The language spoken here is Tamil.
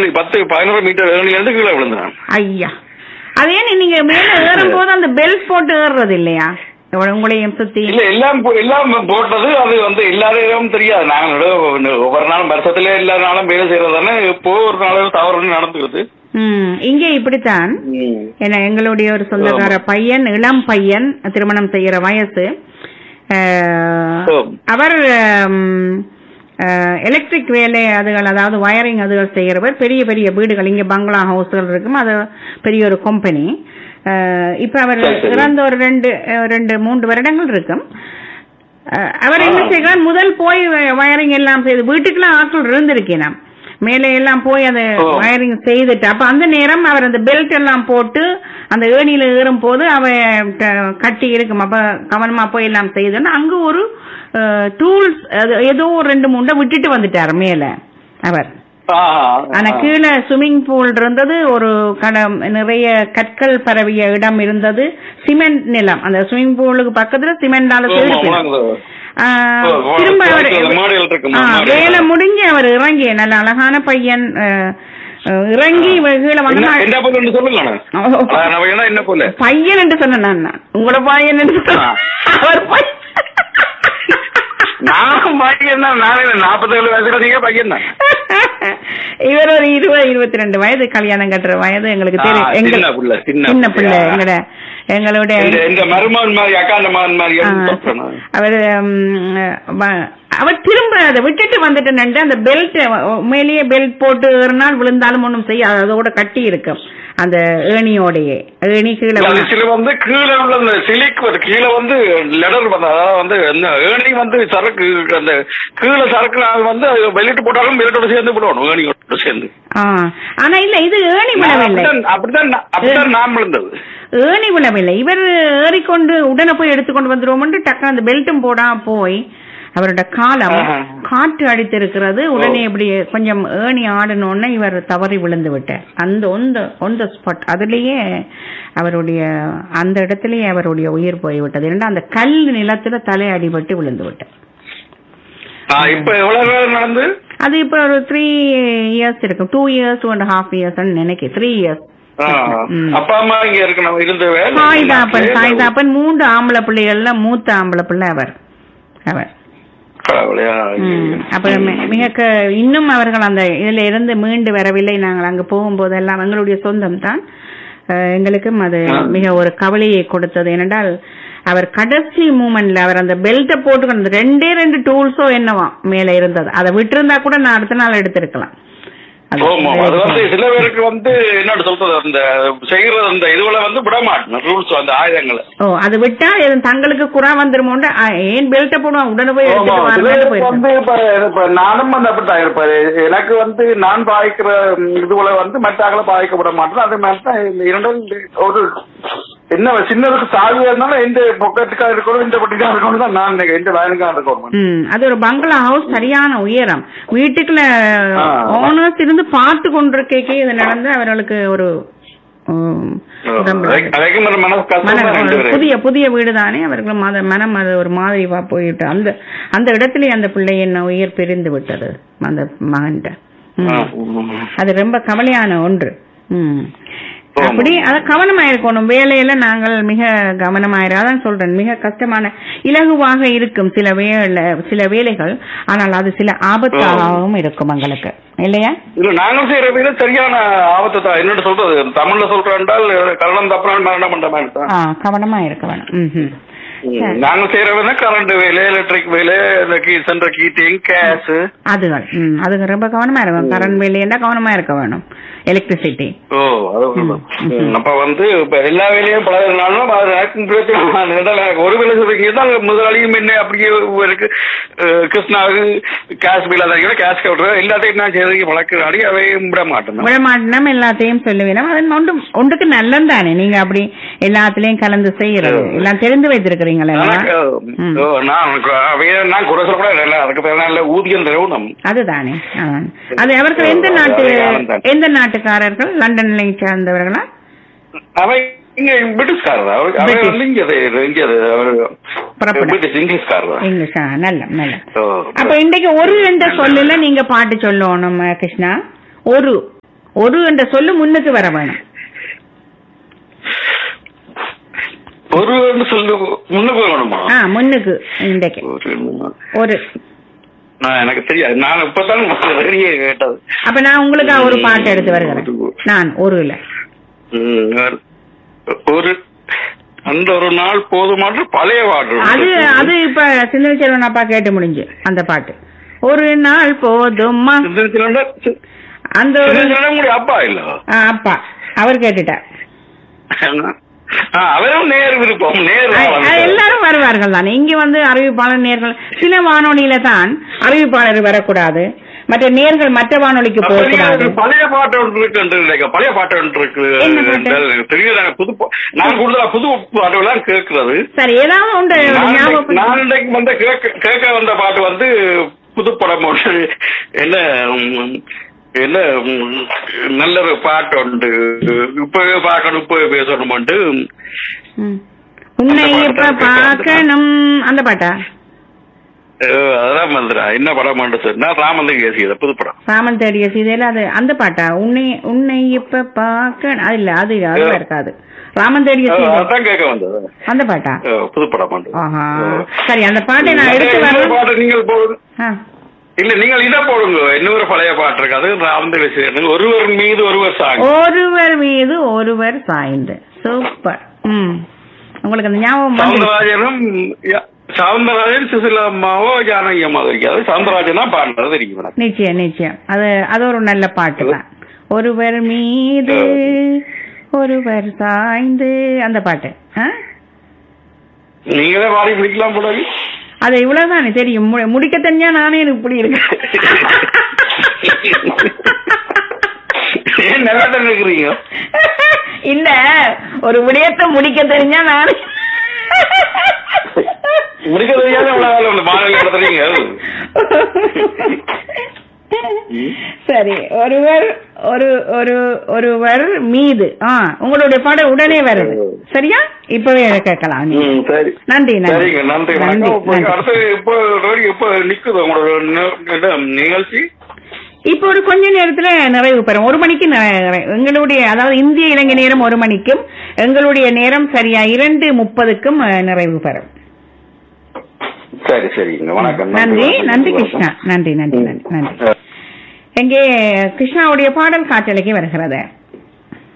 ஏணி பத்து பதினோரு மீட்டர் ஏணில இருந்து கீழே விழுந்தேன் ஐயா அதே நீங்க மேல ஏறும் போது அந்த பெல்ட் போட்டு ஏறுறது இல்லையா இவ்வளவு உங்களையும் சுத்தி இல்ல எல்லாம் போ- எல்லாம் போட்டது அது வந்து எல்லாரும் தெரியாது நாங்க நடு- ஒவ்வொரு நாளும் வருஷத்துல எல்லா நாளும் வேலை செய்யறது தானே இப்போ ஒரு நாளும் தவறு நடந்துக்குது ம் இங்கே இப்படித்தான் ஏன்னா எங்களுடைய ஒரு சொந்தக்கார பையன் இளம் பையன் திருமணம் செய்யற வயசு அஹ், ஓ. அவர் எலக்ட்ரிக் வேலை அதுகள் அதாவது வயரிங் அதுகள் செய்கிறவர் பெரிய பெரிய வீடுகள் இங்க பங்களா ஹவுஸ்கள் இருக்கும் அது பெரிய ஒரு கம்பெனி இப்ப அவர் சரி, சரி. இறந்த ஒரு ரெண்டு அஹ், ரெண்டு மூன்று வருடங்கள் இருக்கும் அஹ், அவர் என்ன ஆ. செய்கிறார் முதல் போய் வயரிங் எல்லாம் செய்து வீட்டுக்கெல்லாம் ஆட்கள் இருந்திருக்கேன் மேலே எல்லாம் போய் அந்த ஓ. வயரிங் செய்துட்டு அப்ப அந்த நேரம் அவர் அந்த பெல்ட் எல்லாம் போட்டு அந்த ஏணியில ஏறும் போது அவ க- கட்டி இருக்கும் அப்ப கவனமா போய் எல்லாம் செய்தோன்னா அங்க ஒரு டூல்ஸ் ஏதோ ஒரு ரெண்டு மூண்டை விட்டுட்டு வந்துட்டாரு மேல அவர் ஆனா கீழே ஸ்விம்மிங் பூல் இருந்தது ஒரு கட நிறைய கற்கள் பரவிய இடம் இருந்தது சிமெண்ட் நிலம் அந்த ஸ்விம்மிங் பூலுக்கு பக்கத்துல சிமெண்டால செய்து ஆஹ், ஓ, திரும்ப ஓ, அவர் ஓ, மாடிகள் இருக்கு, ஆ, மாடிகள். வேலை முடிஞ்சு அவர் இறங்கி நல்ல அழகான பையன் அஹ், அஹ், இறங்கி இவர் கீழே வந்து நான்- என்ன போல சொல்லுங்க ஓ, நான் என்ன போல பையன் என்று சொன்னேன் நான் உங்களோட பையன் என்று சொன்னேன். ஆ. அவர் பையன் நானும் பையன் தான் நானே நாற்பத்தேழு வயசுல நீங்க பையன் தான் இவர் ஒரு இருபது இருபத்தி ரெண்டு வயது கல்யாணம் கட்டுற வயது எங்களுக்கு ஆ, தெரியும் எங்க- சின்ன பிள்ளை, சின்ன சின்ன பிள்ளை பிள்ளை. எங்கட எங்களுடைய இந்த இந்த மருமகன் மாதிரி அக்காண்ட மகன் மாதிரி ஆ, சொல்றேன் அவர் அவர் திரும்ப அதை விட்டுட்டு வந்துட்டு அந்த பெல்ட் மேலேயே பெல்ட் போட்டு ஒரு நாள் விழுந்தாலும் ஒண்ணும் செய்ய அதோட கட்டி இருக்கும் அந்த ஏணியோடையே ஏணி கீழே அது விழு- சில வந்து கீழே உள்ள அந்த சிலிக் கீழே வந்து லெடர் வந்து அதாவது வந்து என்ன ஏணி வந்து சரக்கு அந்த கீழே சரக்கு அது வந்து வெளியிட்டு போட்டாலும் வெளியிட்டோட சேர்ந்து விடணும் ஏணியோட சேர்ந்து ஆ ஆனா இல்ல இது ஏணி விழவில்லை அப்படிதான் அப்படிதான் நான்- அப்படிதான் நான் விழுந்தது ஏணி விழவில்லை இவர் ஏறிக்கொண்டு உடனே போய் எடுத்துக்கொண்டு வந்துருவோம்னு டக்குனு அந்த பெல்ட்டும் போடாம போய் அவரோட காலம் ஆஹா. காற்று அடித்திருக்கிறது உடனே இப்படி கொஞ்சம் ஏணி ஆடணும்னு இவர் தவறி விழுந்து விட்டார் அந்த ஒந்த ஒந்த ஸ்பாட் அதுலயே அவருடைய அந்த இடத்திலேயே அவருடைய உயிர் போய்விட்டது ஏன்னா அந்த கல் நிலத்துல தலை அடிபட்டு விழுந்து விட்டார் ஆ, இப்ப எவ்வளவு நேரம் நடந்து அது இப்ப ஒரு த்ரீ இயர்ஸ் இருக்கும் two years two and half years நினைக்கிறேன் த்ரீ இயர்ஸ் ஆ, ம். அப்பா அம்மா இங்க இருக்கணும் இருந்த வேலை சாய்தாப்பன் சாய்தாப்பன் மூன்று ஆம்பளை பிள்ளைகள்ல மூத்த ஆம்பளை பிள்ளை அவர் அவர் கடவுளையா. ம். அப்ப மி- மிக க- இன்னும் அவர்கள் அந்த இதுல இருந்து மீண்டு வரவில்லை நாங்கள் அங்க போகும்போதெல்லாம் எங்களுடைய சொந்தம் தான் அஹ், எங்களுக்கும் அது ஆ. மிக ஒரு கவலையை கொடுத்தது ஏனென்றால் அவர் கடைசி மூமெண்ட்ல அவர் அந்த பெல்ட்டை போட்டு ரெண்டே ரெண்டு டூல்ஸோ என்னவா மேல இருந்தது அதை விட்டிருந்தா கூட நான் அடுத்த நாள் எடுத்திருக்கலாம் அது- ஆமா, அது வந்து சில பேருக்கு வந்து என்ன சொல்றது அந்த செய்யற அந்த இதுல வந்து விட மாட்டேன் ரூல்ஸ் அந்த ஆயுதங்களை ஓ அது விட்டா இது தங்களுக்கு குறை வந்துருமோண்டு ஆ, ஏன் பெல்ட்டை போடுவான் உடனே போய் ஆமா, எடுத்துட்டு சில வரலான்னு பேருக்கு போயிருக்கேன் வந்து இப்ப இப்ப நானும் வந்து அப்படித்தான் இருப்பாரு எனக்கு வந்து நான் பாய்க்கிற இதுல வந்து மற்றாக்களை பாய்க்க விட மாட்டேன் அது மாதிரி தான் இந்த இரண்டும் ஒரு என்ன சின்னதுக்கு சாவி இருந்தாலும் எந்த பொக்கெட்டுக்கா இருக்கணும் இந்த பொட்டிக்கா இருக்கணும் தான் நான் நினைக்கிறேன். எந்த வயலுக்கா இருக்கணும் ம் அது ஒரு பங்களா ஹவுஸ் சரியான உயரம் வீட்டுக்குள்ள ஆ. ஓனர்ஸ் இருந்து பார்த்து கொண்டிருக்கே இது நடந்து அவர்களுக்கு ஒரு ம், உடம்புல அதுக்கு- அதுக்கும் ஒரு மனசு கஷ்டம் மன தான் ரெண்டு பேரும். புதிய புதிய வீடு தானே அவர்கள் மத மனம் அது ஒரு மாதிரி வா போயிட்டு அந்த அந்த இடத்துல அந்த பிள்ளை என்ன உயிர் பிரிந்து விட்டது அந்த மகன்கிட்ட ம். ஆ, ம். அது ரொம்ப கவலையான ஒன்று ம். ஆமா. அப்படி அத கவனமா இருக்கணும் வேலையில நாங்கள் மிக கவனமாயிரு அதான் சொல்றேன் மிக கஷ்டமான இலகுவாக இருக்கும் சில வேலை சில வேலைகள் ஆனால் அது சில ஆபத்தாகவும் இருக்கும் எங்களுக்கு இல்லையா இல்ல நாங்கள் செய்யற வீடு சரியான ஆபத்து தான் என்னன்னு சொல்றது தமிழ்ல சொல்றேன்டால் கரணம் தப்புறான் மரணம் பண்ற மாதிரி தான் ஆ கவனமா இருக்க வேணும் ம்ஹும். சரி. நாங்க செய்யறது கரண்ட் வேலை எலக்ட்ரிக் வேலை இந்த கீ சென்ட்ரல் கீட்டிங் கேஸ் அதுகள் ம் அதுக்கு ரொம்ப கவனமா இருக்கும் கரண்ட் வேலையா கவனமா இருக்க வேணும் எலக்ட்ரிசிட்டி ஓ அது ம். ம். அப்ப வந்து இப்ப எல்லா வேலையும் பழகினாலும் அது எனக்கும் பிரச்சனை இல்லை. எனக்கு ஒரு வேலை சொல்றீங்க தான் முதலாளியும் என்ன அப்படியே இருக்கு அஹ், கிருஷ்ணாவுக்கு கேஷ் பில் அதை கேஷ் கவுண்டர் எல்லாத்தையும் நான் செய்யறதுக்கு வழக்கு அவையும் விட மாட்டேன் விடமாட்டினம் எல்லாத்தையும் சொல்லுவேன் அது ஒன்று ஒன்றுக்கு நல்லது தானே நீங்க அப்படி எல்லாத்துலயும் கலந்து செய்யறது எல்லாம் தெரிந்து வைத்திருக்கிறீங்களா எனக்கு, ம். ஓ, நான் அவைய நான் குறை சொல்ல கூட இல்லை அதுக்கு பேர் நல்ல ஊதியம் தருவணும் அதுதானே அதான். அது அவர்கள் எந்த ஓ, நாட்டு அது ஆனந்தம். எந்த நாட்டுக்காரர்கள் லண்டன்ல சேர்ந்தவர்களா அவை இங்க பிரிட்டிஷ்காரர் தான். அவர் அவர் பிரிட்டிஷ். வந்து இங்க இங்க அவர் புறப்பட. பிரிட்டிஷ் இங்கிலீஷ்காரர் தான். இங்கிலீஷா நல்ல நல்ல ஓ, அப்ப இன்றைக்கு ஒரு ரெண்டு சொல்லல நீங்க பாட்டு சொல்லணும் கிருஷ்ணா ஒரு ஒரு என்ற சொல்லு முன்னுக்கு வர வேணும் ஒரு சொல்லு முன்னுக்கு வேணுமா ஆ முன்னுக்கு இன்றைக்கு ஒரு ஒரு நான் எனக்கு தெரியாது நான் இப்பதான் வெளியே கேட்டது அப்ப நான் உங்களுக்காக ஒரு பாட்டு எடுத்து வருகிறேன் நான் ஒரு இல்ல ம், ஒரு அந்த ஒரு நாள் போதுமாற்று பழைய பாட்டு அது அது இப்ப சிந்தனை செல்வன் அப்பா கேட்டு முடிஞ்சு அந்த பாட்டு ஒரு நாள் போதும்மா சிந்தனை அந்த ஒரு உங்களுடைய அப்பா இல்ல ஆ, அப்பா அவர் கேட்டுட்டார் ஆ, அவரும் நேர் விருப்பம் நேர் அ- அ- எல்லாரும் வருவார்கள் தானே இங்க வந்து அறிவிப்பாளர் நேர்கள் சில வானொலியில தான் அறிவிப்பாளர் வரக்கூடாது மற்ற நேர்கள் மற்ற வானொலிக்கு அப்ப நீங்க போகக்கூடாது ஒரு பழைய பாட்டு ஒன்று இருக்கு என்று நினைக்கிறேன். பழைய பாட்டு ஒன்று இருக்கு என்ன பாட்டு? என்றால் தெரியுது எனக்கு புது பா- நான் கூடுதலா புது பாட்டுகள்லாம் கேட்கிறது சரி ஏதாவது ஒன்று நான் ஞாபகம் நான் இன்றைக்கு வந்து கேட்க கேட்க வந்த பாட்டு வந்து புதுப்படம் ஒன்று என்ன ம், என்ன ம், நல்ல ஒரு பாட்டு உண்டு இப்பவே பார்க்கணும் இப்பவே பேசணும் ம். உன்னை இப்ப பார்க்கணும் அந்த பாட்டா அதான் மந்திரா என்ன படம் சொன்னா ராமந்தன் பேசியது புதுப்படம் ராமன் தேடிய சீதையில அது அந்த பாட்டா உன்னை உன்னை இப்ப பார்க்க அது இல்ல அது இல்ல, அது இருக்காது ராமன் தேடிய அஹ், சீதை அதான் கேட்க வந்தது அந்த பாட்டா அஹ், புதுப்படம் உண்டு ஆஹா சரி அந்த பாட்டை நான் எடுத்து இன்னொரு வரேன் பாட்டு நீங்கள் போடுங்க ஆ. இல்ல நீங்கள் இதை போடுங்க இன்னொரு பழைய பாட்டு இருக்கு அது ராமந்தன் பேசியது ஒருவர் மீது ஒருவர் சாங் ஒருவர் மீது ஒருவர் சாய்ந்து சூப்பர் ம் உங்களுக்கு அந்த ஞாபகம் வந்து சவுந்தரராஜனும் ய- சவுந்தரராஜன் சுசிலா அம்மாவோ ஜானகி அம்மா இருக்காது சவுந்தரராஜனா பாடுறது தெரியும் எனக்கு நிச்சயம் நிச்சயம் அது அது ஒரு நல்ல பாட்டு தான் ஒருவர் மீது ஒருவர் சாய்ந்து அந்த பாட்டு ஆ? நீங்களே பாடி பிடிக்கலாம் போல அது இவ்வளவுதானே தெரியும் மு- முடிக்க தெரிஞ்சா நானே இப்படி இருக்கேன் ஏன் நல்லா தான் இருக்கிறீங்க இல்ல ஒரு விடயத்தை முடிக்க தெரிஞ்சா நானே முடிக்க தெரியாத இவ்வளவு வேலை மாணவி நடத்துறீங்க சரி ஒருவர் ஒரு ஒரு ஒருவர் மீது ஆ உங்களுடைய பாடம் உடனே வருது சரியா இப்பவே கேட்கலாம் நீங்க. ம், சரி நன்றி நன்றி சரிங்க நன்றி நன்றி வணக்கம் இப்ப நன்றி. அடுத்து இப்போ ரேடியோ இப்போ நிக்குது உங்களோட நி- என்ன நிகழ்ச்சி இப்போ ஒரு கொஞ்ச நேரத்துல நிறைவு பெறும் ஒரு மணிக்கு நிறைவு- எங்களுடைய அதாவது இந்திய இலங்கை நேரம் ஒரு மணிக்கும் எங்களுடைய நேரம் சரியா இரண்டு முப்பதுக்கும் அஹ், நிறைவு பெறும் சரி சரிங்க வணக்கம் நன்றி நன்றி வணக்கம். கிருஷ்ணா நன்றி நன்றி நன்றி நன்றி அஹ், எங்கே கிருஷ்ணாவுடைய பாடல் காற்றலைக்கு வருகிறது